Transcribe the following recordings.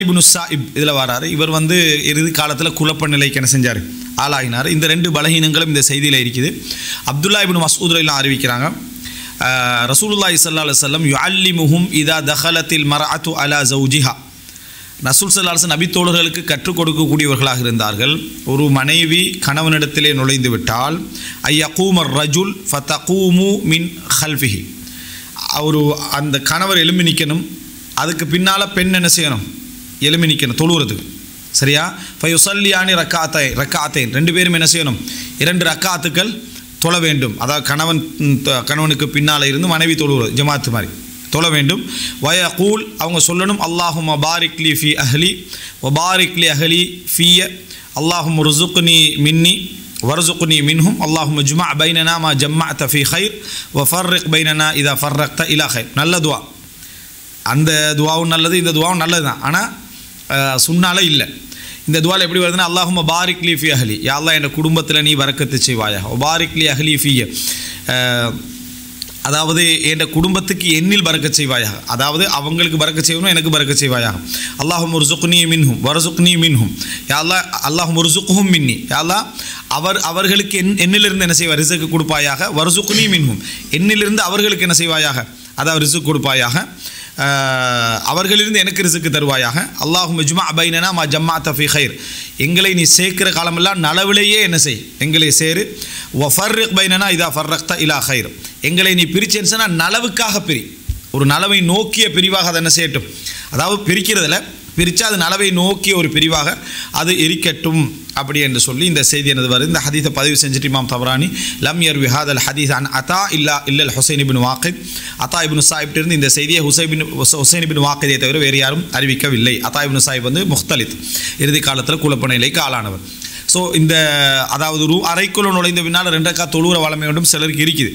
இப்னு சாயிப் இதில் வராரு இவர் வந்து இறுதி காலத்தில் குழப்ப நிலைக்கு என்ன செஞ்சார் ஆளாகினார் இந்த ரெண்டு பலகீனங்களும் இந்த செய்தியில் இருக்குது அப்துல்லா இப்னு மசூத் எல்லாம் அறிவிக்கிறாங்க ஆஹ், ரசூலுல்லாஹி ஸல்லல்லாஹு அலைஹி வஸல்லம் யுஅல்லிமுஹும் இதா தஹலத்தில் மர்அத்து அலா ஜௌஜிஹா ரசூல் சல்லாஹ் நபி தோழர்களுக்கு கற்றுக் கொடுக்கக்கூடியவர்களாக இருந்தார்கள் ஒரு மனைவி கணவனிடத்திலே நுழைந்து விட்டால் ஐயகூமர் ரஜுல் ஃபதகூமு மின் ஹல்ஃபிஹி ஒரு அந்த கணவர் எலும்பி நிற்கணும் அதுக்கு பின்னால் பெண் என்ன செய்யணும் எலும்பி நிற்கணும் தொழுவுறதுக்கு சரியா ஃபயுசல்லியானி ரக்காத்தை ரக்காத்தேன் ரெண்டு பேரும் என்ன செய்யணும் இரண்டு ரக்காத்துக்கள் தொழ வேண்டும் அதாவது கணவன் ம், த- கணவனுக்கு பின்னால் இருந்து மனைவி தொழுவது ஜமாத்து மாதிரி தொழ வேண்டும் வய கூல் அவங்க சொல்லணும் அல்லாஹும் பாரிக்லி ஃபி அஹ்லி வபாரிக்லி அஹ்லி ஃபிய அல்லாஹும் ருசுக்னி மின்னி வரசுக்னி மின்ஹும் அல்லாஹும் ஜுமா பைனனா மா ஜம்மா ஃபி ஹைர் வ ஃபர்ரிக் பைனனா இதா ஃபர்ரக்த இலா ஹைர் நல்ல துவா அந்த துவாவும் நல்லது இந்த துவாவும் நல்லது தான் ஆனால் சுண்ணால இல்லை இந்த துவாவில் எப்படி வருதுன்னா அல்லாஹும பாரிக்லி ஃபி அஹ்லி யா அல்லாஹ் என் குடும்பத்தில் நீ வரக்கத்து செய்வாயா பாரிக்லி அஹ்லி ஃபிய அதாவது என் குடும்பத்துக்கு எண்ணில் பறக்க செய்வாயாக அதாவது அவங்களுக்கு பறக்க செய்யணும் எனக்கு பறக்க செய்வாயாக அல்லாஹும் ஒரு சுக்னி மின்ஹும் வரசுக்னி மின்ஹும் யாழ்லா அல்லாஹும் ஒரு சுக்குஹும் மின்னி யாழ்லா அவர் அவர்களுக்கு என் எண்ணிலிருந்து என்ன செய்வார் ரிசுக்கு கொடுப்பாயாக வரசுக்னி மின்ஹும் எண்ணிலிருந்து அவர்களுக்கு என்ன செய்வாயாக அதாவது ரிசுக்கு கொடுப்பாயாக ஆஹ், அவர்களிலிருந்து எனக்கு ரிசுக்கு தருவாயாக அல்லாஹும் ஜுமா அபைனனா மா ஜம்மா தஃபி ஹைர் எங்களை நீ சேர்க்கிற காலமெல்லாம் நலவிலேயே என்ன செய் எங்களை சேரு ஒஃபர்ரிக் பைனனா இதா ஃபர்ரக்த இலா ஹைர் எங்களை நீ பிரிச்சேன்னு சொன்னால் நலவுக்காக பிரி ஒரு நலவை நோக்கிய பிரிவாக அதை என்ன செய்யட்டும் அதாவது பிரிக்கிறதுல பிரித்தா அது நலவை நோக்கிய ஒரு பிரிவாக அது இருக்கட்டும் அப்படி என்று சொல்லி இந்த செய்தி எனது வருது இந்த ஹதீஸை பதிவு செஞ்சுட்டு இமாம் தவரானி லம் யர் விஹாதல் ஹதீஸ் அன் அத்தா இல்லா இல்லல் ஹுசைன் இபின் வாக்கித் அத்தா இபின் சாஹிப்ட்டு இருந்து இந்த செய்தியை ஹுசைபின் ஹுசைன் இபின் வாக்கிதை தவிர வேறு யாரும் அறிவிக்கவில்லை அத்தா இபின் சாஹிப் வந்து முக்தலித் இறுதி காலத்தில் குழப்ப நிலைக்கு ஆளானவர் ஸோ இந்த அதாவது ஒரு அறைக்குள்ள நுழைந்த பின்னால் ரெண்டக்கா தொழுகிற வளமை ஒன்றும் சிலருக்கு இருக்குது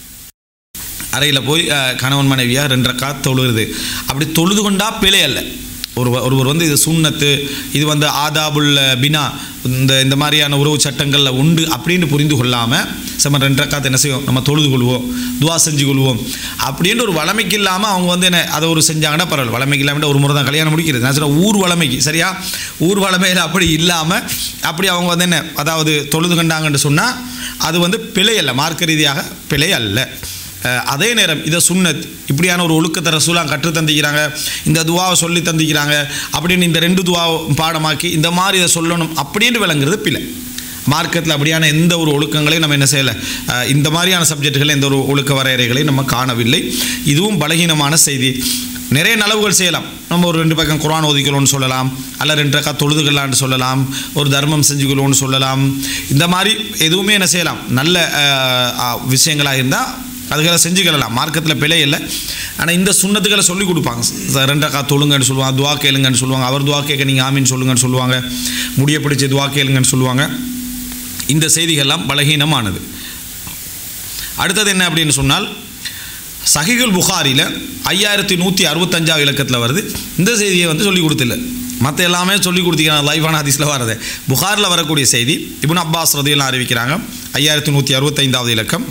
அறையில் போய் அஹ், கணவன் மனைவியாக ரெண்டு ரக்கா தொழுகிறது அப்படி தொழுது கொண்டா பிழை அல்ல ஒரு ஒருவர் வந்து இது சுண்ணத்து இது வந்து ஆதாபுல் பினா இந்த இந்த மாதிரியான உறவு சட்டங்களில் உண்டு அப்படின்னு புரிந்து கொள்ளாமல் நம்ம ரெண்டு ரக்காத்து என்ன செய்வோம் நம்ம தொழுது கொள்வோம் துவா செஞ்சு கொள்வோம் அப்படின்ற ஒரு வளமைக்கு இல்லாமல் அவங்க வந்து என்ன அதை ஒரு செஞ்சாங்கன்னா பரவாயில்ல வளமைக்கு இல்லாமல் ஒரு முறை தான் கல்யாணம் முடிக்கிறது நான் சொல்ல ஊர் வளமைக்கு சரியா ஊர் வளமையில் அப்படி இல்லாமல் அப்படி அவங்க வந்து என்ன அதாவது தொழுது கண்டாங்கன்னு சொன்னால் அது வந்து பிழை அல்ல மார்க்க ரீதியாக பிழை அல்ல அஹ் அதே நேரம் இதை சுன்னத் இப்படியான ஒரு ஒழுக்கத்தை ரசூலாம் கற்று தந்திக்கிறாங்க இந்த துவாவை சொல்லி தந்திக்கிறாங்க அப்படின்னு இந்த ரெண்டு துவாவை பாடமாக்கி இந்த மாதிரி இதை சொல்லணும் அப்படின்னு விளங்குறது பிள்ளை மார்க்கத்தில் அப்படியான எந்த ஒரு ஒழுக்கங்களையும் நம்ம என்ன செய்யலை அஹ் இந்த மாதிரியான சப்ஜெக்டுகள் எந்த ஒரு ஒழுக்க வரையறைகளையும் நம்ம காணவில்லை இதுவும் பலகீனமான செய்தி நிறைய நலவுகள் செய்யலாம் நம்ம ஒரு ரெண்டு பக்கம் குரான் ஓதிக்கணும்னு சொல்லலாம் அல்ல ரெண்டு ரக்கா தொழுதுகளான்னு சொல்லலாம் ஒரு தர்மம் செஞ்சுக்கணும்னு சொல்லலாம் இந்த மாதிரி எதுவுமே என்ன செய்யலாம் நல்ல அஹ், அஹ், விஷயங்களாக இருந்தால் அதுகளை செஞ்சுக்கலாம் மார்க்கத்தில் பிழை இல்லை ஆனால் இந்த சுண்ணத்துக்களை சொல்லி கொடுப்பாங்க ச- ரெண்டு ரக்கா தொழுங்கன்னு சொல்லுவாங்க துவா கேளுங்கன்னு சொல்லுவாங்க அவர் துவா கேட்க நீங்கள் ஆமின்னு சொல்லுங்கன்னு சொல்லுவாங்க முடிய பிடிச்சி துவா கேளுங்கன்னு சொல்லுவாங்க இந்த செய்திகள்லாம் பலகீனமானது அடுத்தது என்ன அப்படின்னு சொன்னால் சஹிகுல் புகாரியில் ஐயாயிரத்தி நூற்றி அறுபத்தஞ்சாவது இலக்கத்தில் வருது இந்த செய்தியை வந்து சொல்லி கொடுத்தில்ல மற்ற எல்லாமே சொல்லி கொடுத்தீங்க லைவான ஹதீஸில் வரது புகாரில் வரக்கூடிய செய்தி இப்னு அப்பாஸ் ரதியெல்லாம் அறிவிக்கிறாங்க ஐயாயிரத்தி நூற்றி அறுபத்தைந்தாவது இலக்கம்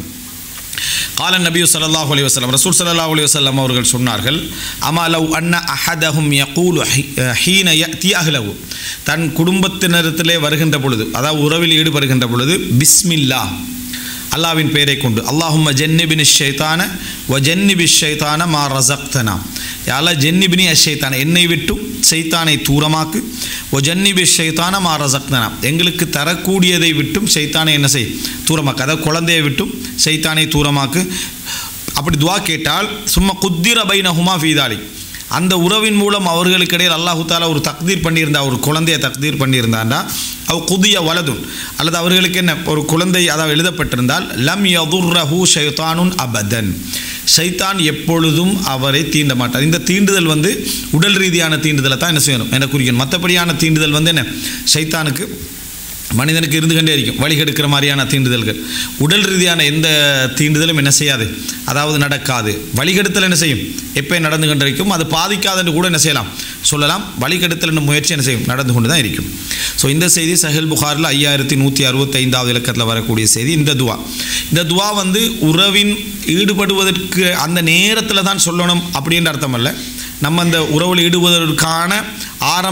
قال النبي صلى الله عليه وسلم ரசூல் ஸல்லல்லாஹு அலைஹி வஸல்லம் அவர்கள் சொன்னார்கள் அமா லவ் அன்ன அஹதஹும் யகூலு ஹி- ஹீன யத்தி அஹ்லஹு தன் குடும்பத்தினரிடத்திலே வருகின்ற பொழுது அதாவது உறவில் ஈடுபடுகின்ற பொழுது பிஸ்மில்லா அல்லாவின் பெயரை கொண்டு அல்லாஹும்ம ஜென்னிபின் ஷைத்தான வ ஜென்னிபி ஷைத்தான மா ரசக்தனா யால ஜென்னிபினி அஷைத்தான என்னை விட்டும் ஷைத்தானை தூரமாக்கு ஒ ஜன்னிபி ஷைத்தான மா ரசக்தனா எங்களுக்கு தரக்கூடியதை விட்டும் ஷைத்தானை என்ன செய் தூரமாக்கு அதாவது குழந்தையை விட்டும் ஷைத்தானை தூரமாக்கு அப்படி துவா கேட்டால் சும்மா குத்திர பைனஹுமா ஃபீதாலி அந்த உறவின் மூலம் அவர்களுக்கு இடையில் அல்லாஹு தாலா ஒரு தக்தீர் பண்ணியிருந்தா ஒரு குழந்தையை தக்தீர் பண்ணியிருந்தாண்டா அவ குதிய வலதுன் அல்லது அவர்களுக்கு என்ன ஒரு குழந்தை அதாவது எழுதப்பட்டிருந்தால் லம் யதுர்ரஹு ஷைத்தானுன் அபதன் ஷைத்தான் எப்பொழுதும் அவரை தீண்ட மாட்டார் இந்த தீண்டுதல் வந்து உடல் ரீதியான தீண்டுதலை தான் என்ன செய்யணும் என்ன குறிக்கணும் மற்றபடியான தீண்டுதல் வந்து என்ன ஷைத்தானுக்கு மனிதனுக்கு இருந்து கொண்டே இருக்கும் வழி கெடுக்கிற மாதிரியான தீண்டுதல்கள் உடல் ரீதியான எந்த தீண்டுதலும் என்ன செய்யாது அதாவது நடக்காது வழிகெடுத்தல் என்ன செய்யும் எப்போ நடந்து கொண்டு இருக்கும் அது பாதிக்காதுன்னு கூட என்ன செய்யலாம் சொல்லலாம் வழிகெடுத்தல் என்ற முயற்சி என்ன செய்யும் நடந்து கொண்டு தான் இருக்கும் ஸோ இந்த செய்தி சஹில் புகாரில் ஐயாயிரத்தி நூற்றி அறுபத்தைந்தாவது இலக்கத்தில் வரக்கூடிய செய்தி இந்த துவா இந்த துவா வந்து உறவின் ஈடுபடுவதற்கு அந்த நேரத்தில் தான் சொல்லணும் அப்படின்ற அர்த்தம் அல்ல நம்ம அந்த உறவில் ஈடுபடுவதற்கான ஆரம்ப